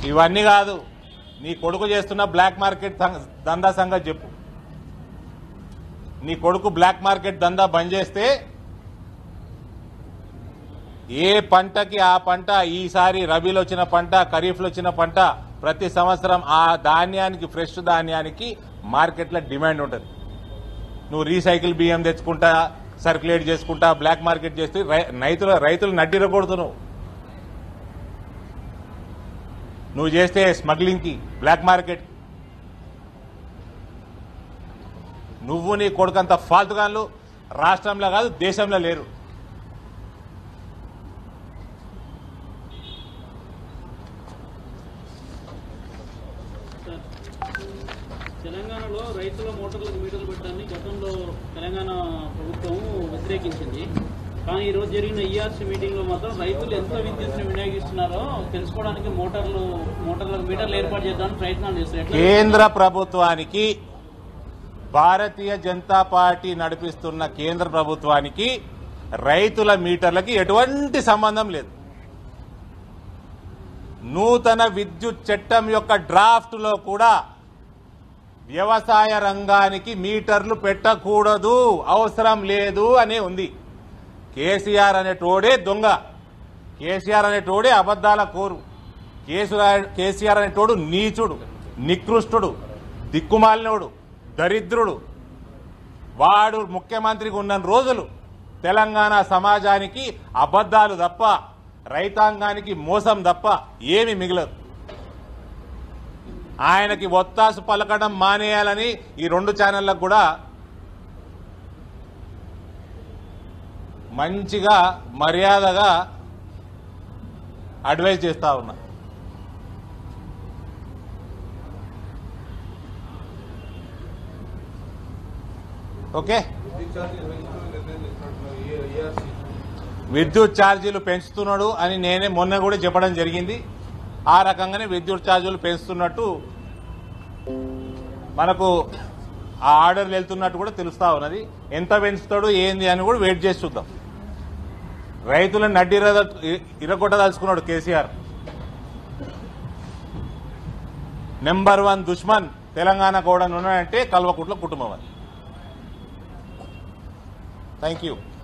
ఇవన్నీ కాదు నీ కొడుకు చేస్తున్న బ్లాక్ మార్కెట్ సం- దందా సంగతి చెప్పు నీ కొడుకు బ్లాక్ మార్కెట్ దందా బంద్ చేస్తే ఏ పంటకి ఆ పంట ఈసారి రబీలో వచ్చిన పంట ఖరీఫ్లో వచ్చిన పంట ప్రతి సంవత్సరం ఆ ధాన్యానికి ఫ్రెష్ ధాన్యానికి మార్కెట్లో డిమాండ్ ఉంటుంది నువ్వు రీసైకిల్ బియ్యం తెచ్చుకుంటా సర్క్యులేట్ చేసుకుంటా బ్లాక్ మార్కెట్ చేస్తే రై- రైతుల రైతులు నడ్డిరకూడుతున్నావు నువ్వు చేస్తే స్మగ్లింగ్కి బ్లాక్ మార్కెట్ నువ్వు నీ కొడుకంత ఫాల్తుగాన్లు రాష్ట్రంలో కాదు దేశంలో లేరు తెలంగాణలో రైతుల మోటార్లకు మీటర్లు పెట్టడాన్ని గతంలో తెలంగాణ ప్రభుత్వం వ్యతిరేకించింది కానీ ఈ రోజు జరిగిన ఈఆర్సీ మీటింగ్ లో మాత్రం రైతులు ఎంత విద్యుత్తుని వినియోగిస్తున్నారో తెలుసుకోవడానికి మోటార్లు మోటార్లకు మీటర్లు ఏర్పాటు చేద్దామని ప్రయత్నాలు చేస్తారు ఎట్లా కేంద్ర ప్రభుత్వానికి భారతీయ జనతా పార్టీ నడిపిస్తున్న కేంద్ర ప్రభుత్వానికి రైతుల మీటర్లకి ఎటువంటి సంబంధం లేదు నూతన విద్యుత్ చట్టం యొక్క డ్రాఫ్ట్ లో కూడా వ్యవసాయ రంగానికి మీటర్లు పెట్టకూడదు అవసరం లేదు అనే ఉంది కేసీఆర్ అనేటోడే దొంగ కేసీఆర్ అనేటోడే అబద్దాల కోరు కేసీఆర్ కేసీఆర్ అనేటోడు నీచుడు నికృష్టుడు దిక్కుమాలినోడు దరిద్రుడు వాడు ముఖ్యమంత్రిగా ఉన్న రోజులు తెలంగాణ సమాజానికి అబద్దాలు తప్ప రైతాంగానికి మోసం తప్ప ఏమి మిగలదు ఆయనకి ఒత్తాసు పలకడం మానేయాలని ఈ రెండు ఛానళ్లకు కూడా మంచిగా మర్యాదగా అడ్వైజ్ చేస్తా ఉన్నా ఓకే విద్యుత్ ఛార్జీలు పెంచుతున్నాడు అని నేనే మొన్న కూడా చెప్పడం జరిగింది ఆ రకంగానే విద్యుత్ ఛార్జీలు పెంచుతున్నట్టు మనకు ఆ ఆర్డర్లు వెళ్తున్నట్టు కూడా తెలుస్తా ఉన్నది ఎంత పెంచుతాడు ఏంది అని కూడా వెయిట్ చేసి చూద్దాం రైతులను నడ్డి ఇరగొట్టదలుచుకున్నాడు కేసీఆర్ నెంబర్ వన్ దుష్మన్ తెలంగాణ కూడా ఉన్నాడంటే కల్వకుట్ల కుటుంబం అది థ్యాంక్ యూ